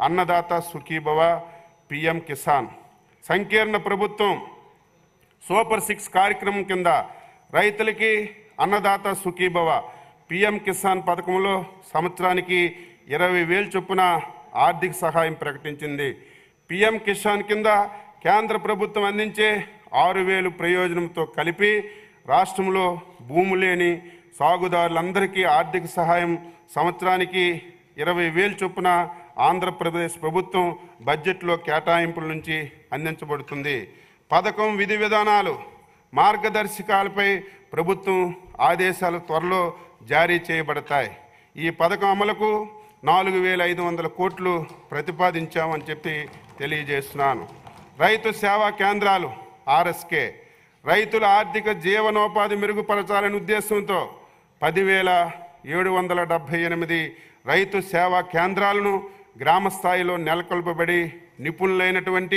అన్నదాత Sukhibhava PM Kisan సంకీర్ణ ప్రభుత్వం super six కార్యక్రమం కింద రైతులకి అన్నదాత సుఖీభవ పిఎం కిసాన్ పథకంలో సంవత్సరానికి ఇరవై వేలు చొప్పున ఆర్థిక సహాయం ప్రకటించింది పిఎం కిసాన్ కింద కేంద్ర ప్రభుత్వం అందించే ఆరు వేలు ప్రయోజనంతో కలిపి రాష్ట్రంలో భూము లేని సాగుదారులందరికీ ఆర్థిక సహాయం సంవత్సరానికి ఇరవై వేలు చొప్పున ఆంధ్రప్రదేశ్ ప్రభుత్వం బడ్జెట్లో కేటాయింపుల నుంచి అందించబడుతుంది పథకం విధి విధానాలు మార్గదర్శకాలపై ప్రభుత్వం ఆదేశాలు త్వరలో జారీ చేయబడతాయి ఈ పథకం అమలుకు నాలుగు వేల ఐదు వందల కోట్లు ప్రతిపాదించామని చెప్పి తెలియజేస్తున్నాను రైతు సేవా కేంద్రాలు ఆర్ఎస్కే రైతుల ఆర్థిక జీవనోపాధి మెరుగుపరచాలనే ఉద్దేశంతో పదివేల ఏడు వందల డెబ్భై ఎనిమిది రైతు సేవా కేంద్రాలను గ్రామ స్థాయిలో నెలకొల్పబడి నిపుణులైనటువంటి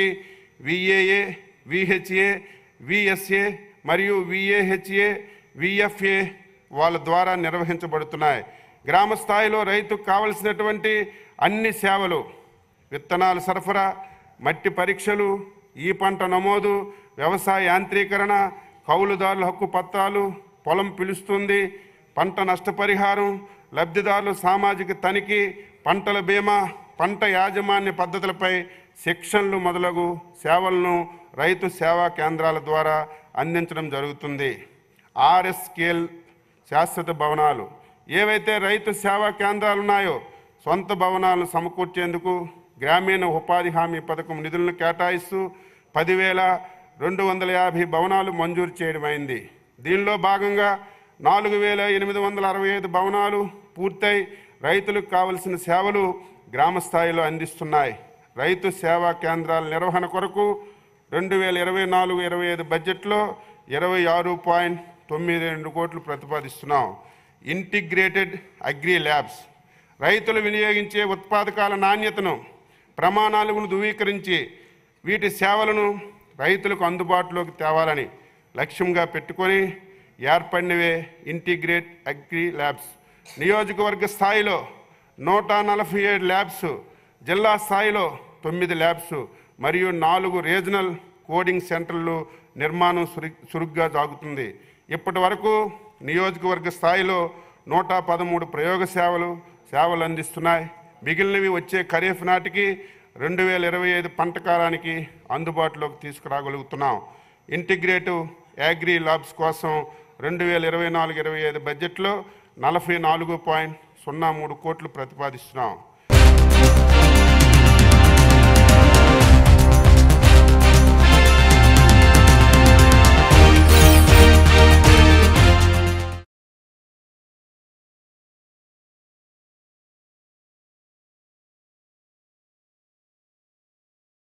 విఏఏ విహెచ్ఏ విఎస్ఏ మరియు విఏహెచ్ఏ విఎఫ్ఏ వాళ్ళ ద్వారా నిర్వహించబడుతున్నాయి గ్రామ స్థాయిలో రైతుకు కావలసినటువంటి అన్ని సేవలు విత్తనాల సరఫరా మట్టి పరీక్షలు ఈ పంట నమోదు వ్యవసాయ యాంత్రీకరణ కౌలుదారుల హక్కు పత్రాలు పొలం పిలుస్తుంది పంట నష్టపరిహారం లబ్ధిదారుల సామాజిక తనిఖీ పంటల బీమా పంట యాజమాన్య పద్ధతులపై శిక్షణలు మొదలగు సేవలను రైతు సేవా కేంద్రాల ద్వారా అందించడం జరుగుతుంది ఆర్ఎస్ స్కేల్ శాశ్వత భవనాలు ఏవైతే రైతు సేవా కేంద్రాలు ఉన్నాయో సొంత భవనాలను సమకూర్చేందుకు గ్రామీణ ఉపాధి హామీ పథకం నిధులను కేటాయిస్తూ పదివేల రెండు వందల యాభై భవనాలు మంజూరు చేయడమైంది దీనిలో భాగంగా నాలుగు వేల ఎనిమిది వందల అరవై ఐదు భవనాలు పూర్తయి రైతులకు కావలసిన సేవలు గ్రామ స్థాయిలో అందిస్తున్నాయి రైతు సేవా కేంద్రాల నిర్వహణ కొరకు రెండు వేల ఇరవై నాలుగు ఇరవై ఐదు బడ్జెట్లో ఇరవై ఆరు పాయింట్ తొమ్మిది రెండు కోట్లు ప్రతిపాదిస్తున్నాం ఇంటిగ్రేటెడ్ అగ్రి ల్యాబ్స్ రైతులు వినియోగించే ఉత్పాదకాల నాణ్యతను ప్రమాణాలను ధృవీకరించి వీటి సేవలను రైతులకు అందుబాటులోకి తేవాలని లక్ష్యంగా పెట్టుకొని ఏర్పడినవే ఇంటిగ్రేట్ అగ్రి ల్యాబ్స్ నియోజకవర్గ స్థాయిలో నూట నలభై ఏడు ల్యాబ్స్ జిల్లా స్థాయిలో తొమ్మిది ల్యాబ్స్ మరియు నాలుగు రీజనల్ కోడింగ్ సెంటర్లు నిర్మాణం సురి చురుగ్గా సాగుతుంది ఇప్పటి వరకు నియోజకవర్గ స్థాయిలో నూట పదమూడు ప్రయోగ సేవలు సేవలు అందిస్తున్నాయి మిగిలినవి వచ్చే ఖరీఫ్ నాటికి రెండు వేల ఇరవై ఐదు పంట కాలానికి అందుబాటులోకి తీసుకురాగలుగుతున్నాం ఇంటిగ్రేటివ్ యాగ్రీ ల్యాబ్స్ కోసం రెండు వేల ఇరవై నాలుగు ఇరవై ఐదు బడ్జెట్లో నలభై నాలుగు పాయింట్ సున్నా మూడు కోట్లు ప్రతిపాదిస్తున్నాం